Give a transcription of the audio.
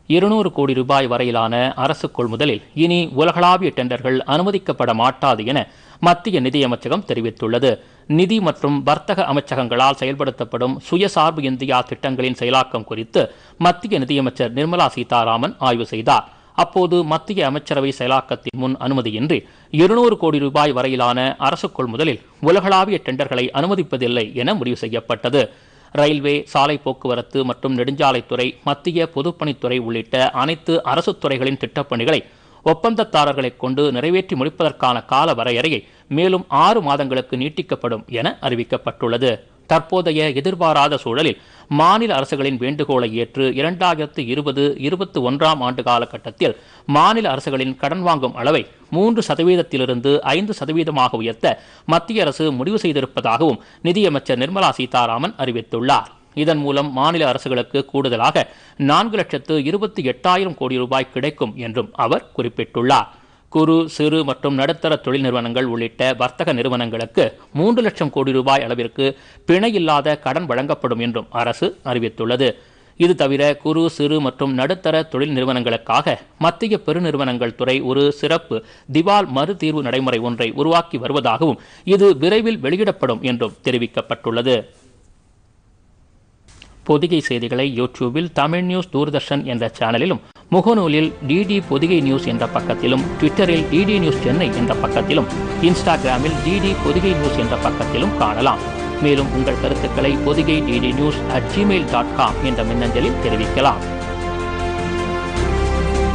இருநூறு கோடி ரூபாய் வரையிலான அரசு கொள்முதலில் இனி உலகளாவிய டெண்டர்கள் அனுமதிக்கப்பட மாட்டாது என மத்திய நிதியமைச்சகம் தெரிவித்துள்ளது நிதி மற்றும் வர்த்தக அமைச்சகங்களால் செயல்படுத்தப்படும் சுயசார்பு இந்தியா திட்டங்களின் செயலாக்கம் குறித்து மத்திய நிதியமைச்சர் நிர்மலா சீதாராமன் ஆய்வு செய்தார் அப்போது மத்திய அமைச்சரவை செயலாக்கத்தின் முன் அனுமதியின்றி இருநூறு கோடி ரூபாய் வரையிலான அரசு கொள்முதலில் உலகளாவிய டெண்டர்களை அனுமதிப்பதில்லை என முடிவு செய்யப்பட்டது ரயில்வே சாலை போக்குவரத்து மற்றும் நெடுஞ்சாலைத்துறை மத்திய பொதுப்பணித்துறை உள்ளிட்ட அனைத்து அரசு துறைகளின் திட்டப்பணிகளை ஒப்பந்ததாரர்களைக் கொண்டு நிறைவேற்றி முடிப்பதற்கான கால வரையறையை மேலும் ஆறு மாதங்களுக்கு நீட்டிக்கப்படும் என அறிவிக்கப்பட்டுள்ளது தற்போதைய எதிர்பாராத சூழலில் மாநில அரசுகளின் வேண்டுகோளை ஏற்று இரண்டாயிரத்து இருபது இருபத்தி ஒன்றாம் ஆண்டு காலகட்டத்தில் மாநில அரசுகளின் கடன் வாங்கும் அளவை மூன்று சதவீதத்திலிருந்து ஐந்து சதவீதமாக உயர்த்த மத்திய அரசு முடிவு செய்திருப்பதாகவும் நிதியமைச்சர் நிர்மலா சீதாராமன் அறிவித்துள்ளார் இதன் மூலம் மாநில அரசுகளுக்கு கூடுதலாக நான்கு லட்சத்து இருபத்தி எட்டாயிரம் கோடி ரூபாய் கிடைக்கும் என்றும் அவர் குறிப்பிட்டுள்ளார் குறு சிறு மற்றும் நடுத்தர தொழில் நிறுவனங்கள் உள்ளிட்ட வர்த்தக நிறுவனங்களுக்கு மூன்று லட்சம் கோடி ரூபாய் அளவிற்கு பிணையில்லாத கடன் வழங்கப்படும் என்றும் அரசு அறிவித்துள்ளது இது தவிர குறு சிறு மற்றும் நடுத்தர தொழில் நிறுவனங்களுக்காக மத்திய பெருநிறுவனங்கள் துறை ஒரு சிறப்பு திவால் மறுதீர்வு நடைமுறை ஒன்றை உருவாக்கி வருவதாகவும் இது விரைவில் வெளியிடப்படும் என்றும் தெரிவிக்கப்பட்டுள்ளது பொதிகை செய்திகளை யூடியூபில் தமிழ் நியூஸ் தூர்தர்ஷன் என்ற சேனலிலும் முகநூலில் டிடி பொதிகை நியூஸ் என்ற பக்கத்திலும் ட்விட்டரில் டிடி நியூஸ் சென்னை என்ற பக்கத்திலும் இன்ஸ்டாகிராமில் டிடி பொதிகை நியூஸ் என்ற பக்கத்திலும் காணலாம் மேலும் உங்கள் கருத்துக்களை Podhigai DD news at Gmail dot com என்ற மின்னஞ்சலில் தெரிவிக்கலாம்